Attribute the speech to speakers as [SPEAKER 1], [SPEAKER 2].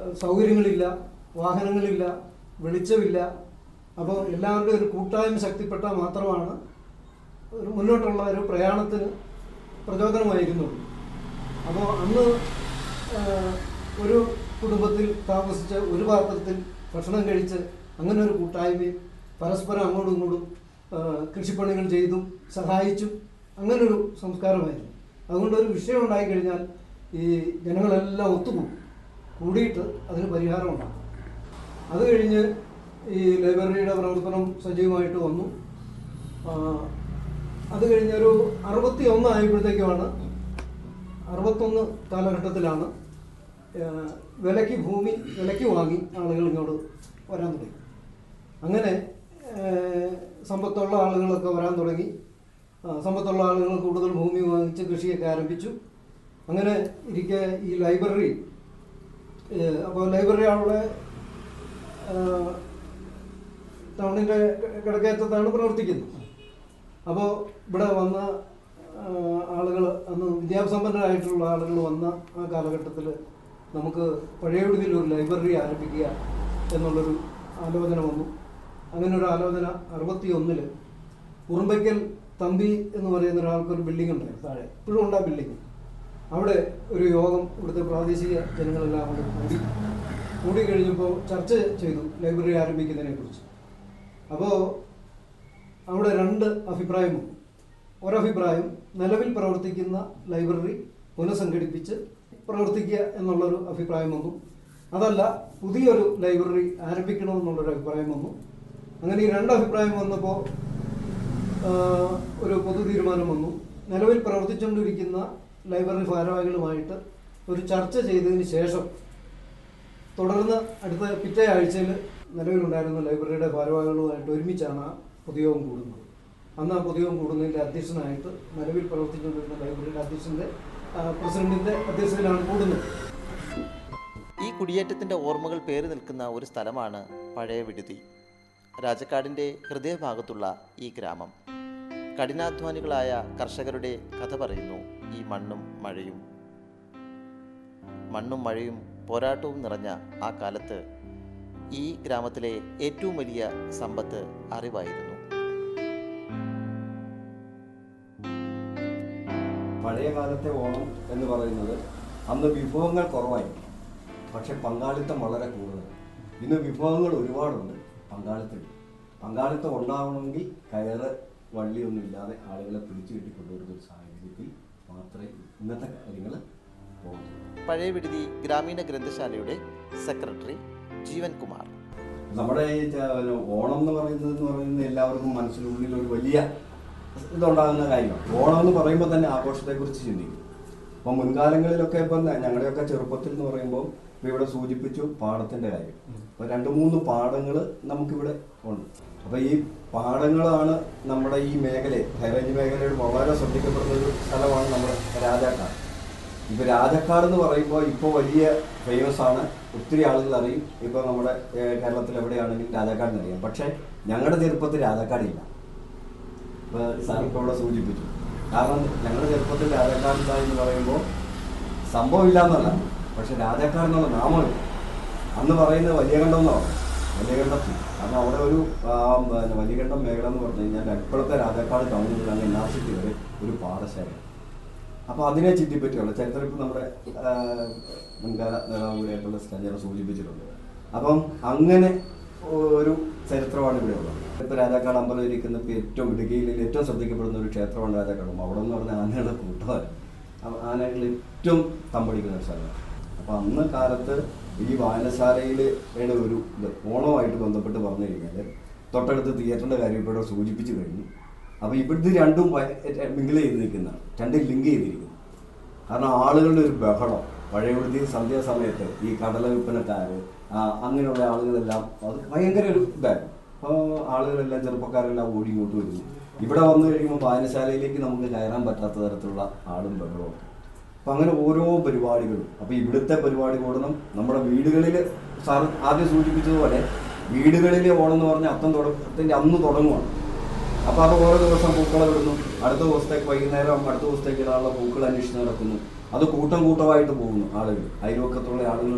[SPEAKER 1] സൗകര്യങ്ങളില്ല വാഹനങ്ങളില്ല വെളിച്ചമില്ല അപ്പോൾ എല്ലാവരുടെയും ഒരു കൂട്ടായ്മ ശക്തിപ്പെട്ടാൽ മാത്രമാണ് ഒരു മുന്നോട്ടുള്ള ഒരു പ്രയാണത്തിന് പ്രചോദനമായിരുന്നുള്ളൂ അപ്പോൾ അന്ന് ആ, ഒരു കുടുംബത്തിൽ താമസിച്ച് ഒരു പാത്രത്തിൽ ഭക്ഷണം കഴിച്ച് അങ്ങനെ ഒരു കൂട്ടായ്മയും പരസ്പരം അങ്ങോട്ടും ഇങ്ങോട്ടും ആ, കൃഷിപ്പണികൾ ചെയ്തും സഹായിച്ചും അങ്ങനൊരു സംസ്കാരമായിരുന്നു അതുകൊണ്ട് ഒരു വിഷയം ഉണ്ടായിക്കഴിഞ്ഞാൽ ഈ ജനങ്ങളെല്ലാം ഒത്തുകൂടും കൂടിയിട്ട് അതിന് പരിഹാരം ഉണ്ടാകും അത് കഴിഞ്ഞ് ഈ ലൈബ്രറിയുടെ പ്രവർത്തനം സജീവമായിട്ട് വന്നു ആ, അത് കഴിഞ്ഞൊരു അറുപത്തി ഒന്ന് ആയപ്പോഴത്തേക്കുമാണ് അറുപത്തൊന്ന് കാലഘട്ടത്തിലാണ് ആ, വിലയ്ക്ക് ഭൂമി വിലയ്ക്ക് വാങ്ങി ആളുകൾ ഇങ്ങോട്ട് വരാൻ തുടങ്ങി അങ്ങനെ ആ, സമ്പത്തുള്ള ആളുകളൊക്കെ വരാൻ തുടങ്ങി ആ, സമ്പത്തുള്ള ആളുകൾ കൂടുതൽ ഭൂമി വാങ്ങിച്ച് കൃഷിയൊക്കെ ആരംഭിച്ചു അങ്ങനെ ഇരിക്കെ ഈ ലൈബ്രറി അപ്പോൾ ലൈബ്രറി അവിടെ ടൗണിൻ്റെ കിടക്കയറ്റത്താണ് പ്രവർത്തിക്കുന്നത് അപ്പോൾ ഇവിടെ വന്ന ആളുകൾ അന്ന് വിദ്യാസമ്പന്നരായിട്ടുള്ള ആളുകൾ വന്ന ആ കാലഘട്ടത്തിൽ നമുക്ക് പഴയവിടുതിൽ ഒരു ലൈബ്രറി ആരംഭിക്കുക എന്നുള്ളൊരു ആലോചന വന്നു അങ്ങനെ ഒരു ആലോചന അറുപത്തി ഒന്നില് ഉറുമ്പയ്ക്കൽ തമ്പി എന്ന് പറയുന്ന ഒരാൾക്കൊരു ബിൽഡിംഗ് ഉണ്ടായിരുന്നു താഴെ ഇപ്പോഴും ഉണ്ട് ആ ബിൽഡിംഗ് അവിടെ ഒരു യോഗം ഇവിടുത്തെ പ്രാദേശിക ജനങ്ങളെല്ലാം കൂടെ കൂടി കൂടി കഴിഞ്ഞപ്പോൾ ചർച്ച ചെയ്തു ലൈബ്രറി ആരംഭിക്കുന്നതിനെ കുറിച്ച് അപ്പോൾ അവിടെ രണ്ട് അഭിപ്രായം വന്നു ഒരഭിപ്രായം നിലവിൽ പ്രവർത്തിക്കുന്ന ലൈബ്രറി പുനഃസംഘടിപ്പിച്ച് പ്രവർത്തിക്കുക എന്നുള്ളൊരു അഭിപ്രായം വന്നു അതല്ല പുതിയൊരു ലൈബ്രറി ആരംഭിക്കണമെന്നുള്ളൊരു അഭിപ്രായം വന്നു അങ്ങനെ ഈ രണ്ട് അഭിപ്രായം വന്നപ്പോൾ ആഹ്, ഒരു പൊതു തീരുമാനം വന്നു നിലവിൽ പ്രവർത്തിച്ചുകൊണ്ടിരിക്കുന്ന ലൈബ്രറി ഭാരവാഹികളുമായിട്ട് ഒരു ചർച്ച ചെയ്തതിന് ശേഷം തുടർന്ന് അടുത്ത പിറ്റേ ആഴ്ചയിൽ നിലവിലുണ്ടായിരുന്ന ലൈബ്രറിയുടെ ഭാരവാഹികളുമായിട്ട് ഒരുമിച്ചാണ് ആ പൊതുയോഗം കൂടുന്നത് അന്ന് ആ പൊതുയോഗം കൂടുന്നതിൻ്റെ അധ്യക്ഷനായിട്ട് നിലവിൽ പ്രവർത്തിച്ചുകൊണ്ടിരുന്ന ലൈബ്രറിയുടെ അധ്യക്ഷൻ്റെ ആ, പ്രസിഡന്റിൻ്റെ അധ്യക്ഷതയിലാണ് കൂടുന്നത്
[SPEAKER 2] ഈ കുടിയേറ്റത്തിൻ്റെ ഓർമ്മകൾ പേറി നിൽക്കുന്ന ഒരു സ്ഥലമാണ് പഴയ വിടുതി രാജക്കാടിൻ്റെ ഹൃദയഭാഗത്തുള്ള ഈ ഗ്രാമം കഠിനാധ്വാനികളായ കർഷകരുടെ കഥ പറയുന്നു ഈ മണ്ണും മഴയും മണ്ണും മഴയും പോരാട്ടവും നിറഞ്ഞ ആ കാലത്ത് ഈ ഗ്രാമത്തിലെ ഏറ്റവും വലിയ സമ്പത്ത് അറിവായിരുന്നു
[SPEAKER 3] പഴയ കാലത്തെ ഓണം എന്ന് പറയുന്നത് അന്ന് വിഭവങ്ങൾ കുറവായിരുന്നു പക്ഷെ പങ്കാളിത്തം വളരെ കൂടുതൽ ഇന്ന് വിഭവങ്ങൾ ഒരുപാടുണ്ട് പങ്കാളിത്തം ഇല്ല. പങ്കാളിത്തം ഉണ്ടാവണമെങ്കിൽ കയറ് വള്ളിയൊന്നും ഇല്ലാതെ ആളുകളെ പിടിച്ചു കെട്ടിക്കൊണ്ടുവരുന്ന ഒരു സാഹചര്യത്തിൽ മാത്രമേ ഇന്നത്തെ കാര്യങ്ങൾ പോകുന്നു
[SPEAKER 2] പഴയ വിടുതി ഗ്രാമീണ ഗ്രന്ഥശാലയുടെ സെക്രട്ടറി ജീവൻ കുമാർ
[SPEAKER 3] നമ്മുടെ ഈ ച- പിന്നെ ഓണം എന്ന് പറയുന്നത് എന്ന് പറയുന്നത് എല്ലാവർക്കും മനസ്സിനുള്ളിൽ ഒരു വലിയ ഇതുണ്ടാകുന്ന കാര്യമാണ് ഓണം എന്ന് പറയുമ്പോൾ തന്നെ ആഘോഷത്തെക്കുറിച്ച് ചിന്തിക്കും അപ്പം മുൻകാലങ്ങളിലൊക്കെ ഇപ്പം ന- ഞങ്ങളുടെയൊക്കെ ചെറുപ്പത്തിൽ എന്ന് പറയുമ്പോൾ ഇപ്പം ഇവിടെ സൂചിപ്പിച്ചു പാടത്തിൻ്റെ കാര്യം അപ്പോൾ രണ്ട് മൂന്ന് പാടങ്ങൾ നമുക്കിവിടെ ഉണ്ട് അപ്പോൾ ഈ പാടങ്ങളാണ് നമ്മുടെ ഈ മേഖലയെ ഹൈറേഞ്ച് മേഖലയുടെ വളരെ ശ്രദ്ധിക്കപ്പെടുന്ന ഒരു സ്ഥലമാണ് നമ്മുടെ രാജാക്കാട് ഇപ്പൊ രാജക്കാട് എന്ന് പറയുമ്പോൾ ഇപ്പോൾ വലിയ ഫേമസ് ആണ് ഒത്തിരി ആളുകൾ അറിയും ഇപ്പോൾ നമ്മുടെ ഏഹ്, കേരളത്തിൽ എവിടെയാണെങ്കിലും രാജാക്കാടിന് അറിയാം പക്ഷേ ഞങ്ങളുടെ ചെറുപ്പത്തിൽ രാജാക്കാടില്ല ഇപ്പൊ സാർ ഇപ്പോൾ ഇവിടെ സൂചിപ്പിച്ചു കാരണം ഞങ്ങളുടെ ചെറുപ്പത്തിൽ രാജാക്കാട് എന്ന് പറയുമ്പോൾ സംഭവം ഇല്ല എന്നല്ല പക്ഷെ രാജാക്കാട് എന്നുള്ള നാമമില്ല അന്ന് പറയുന്നത് വലിയകണ്ഠം എന്നാണ് വലിയകണ്ഠത്തിൽ കാരണം അവിടെ ഒരു ആ, പിന്നെ വലിയകണ്ഠം മേഖല എന്ന് പറഞ്ഞു കഴിഞ്ഞാൽ ഇപ്പോഴത്തെ രാജാക്കാട് ടൗണിൽ നിന്ന് അങ്ങ് നാസിറ്റി വരെ ഒരു പാടശാല അപ്പോൾ അതിനെ ചുറ്റിപ്പറ്റിയുള്ള ചരിത്രം ഇപ്പം നമ്മുടെ ആ, മുൻകാല നേതാവ് കൂടിയായിട്ടുള്ള സ്റ്റാജർ സൂചിപ്പിച്ചിട്ടുണ്ട് അപ്പം അങ്ങനെ ഒരു ചരിത്രമാണ് ഇവിടെ ഉള്ളത് ഇപ്പൊ രാജാക്കാട് അമ്പലം ഇരിക്കുന്ന ഇപ്പൊ ഏറ്റവും ഇടുക്കിയിൽ ഏറ്റവും ശ്രദ്ധിക്കപ്പെടുന്ന ഒരു ക്ഷേത്രമാണ് രാജാക്കാട് അവിടെ എന്ന് പറഞ്ഞാൽ ആനയുടെ കൂട്ടമാണ് ആ- ആനകൾ ഏറ്റവും തമ്പടിക്കുന്ന ഒരു സ്ഥലമാണ് അപ്പൊ അന്ന് കാലത്ത് ഈ വായനശാലയിൽ ഒരു ഇത് ഓണവുമായിട്ട് ബന്ധപ്പെട്ട് പറഞ്ഞു കഴിഞ്ഞാൽ തൊട്ടടുത്ത് തിയേറ്ററിന്റെ കാര്യം ഇപ്പോൾ ഇവിടെ സൂചിപ്പിച്ചു കഴിഞ്ഞു അപ്പൊ ഇവിടുത്തെ രണ്ടും മിങ്കിൾ ചെയ്ത് നിൽക്കുന്നതാണ് രണ്ടും ലിങ്ക് ചെയ്തിരിക്കുന്നു കാരണം ആളുകളുടെ ഒരു ബഹളം പഴയവിടുത്തെ സന്ധ്യാസമയത്ത് ഈ കടല വിൽപ്പനക്കാര് ആ, അങ്ങനെയുള്ള ആളുകളെല്ലാം അത് ഭയങ്കര ഒരു ഇതായിരുന്നു അപ്പോൾ ആളുകളെല്ലാം ചെറുപ്പക്കാരെല്ലാം ഓടി ഇങ്ങോട്ട് വരുന്നു ഇവിടെ വന്നു കഴിയുമ്പോൾ വായനശാലയിലേക്ക് നമുക്ക് കയറാൻ പറ്റാത്ത തരത്തിലുള്ള ആളും ബഹളവും അപ്പം അങ്ങനെ ഓരോ പരിപാടികളും അപ്പോൾ ഇവിടുത്തെ പരിപാടി കൂടണം നമ്മുടെ വീടുകളിൽ സാർ ആദ്യം സൂചിപ്പിച്ചതുപോലെ വീടുകളിലെ ഓണം എന്ന് പറഞ്ഞാൽ അത്തം തുടക്കത്തിൻ്റെ അന്ന് തുടങ്ങുവാണ് അപ്പോൾ അത് ഓരോ ദിവസം പൂക്കളം ഇടുന്നു അടുത്ത ദിവസത്തേക്ക് വൈകുന്നേരം അടുത്ത ദിവസത്തേക്ക് ഇടാനുള്ള പൂക്കൾ അന്വേഷിച്ച് നടക്കുന്നു അത് കൂട്ടം കൂട്ടമായിട്ട് പോകുന്നു ആളുകൾ അയൽവക്കത്തുള്ള ആളുകൾ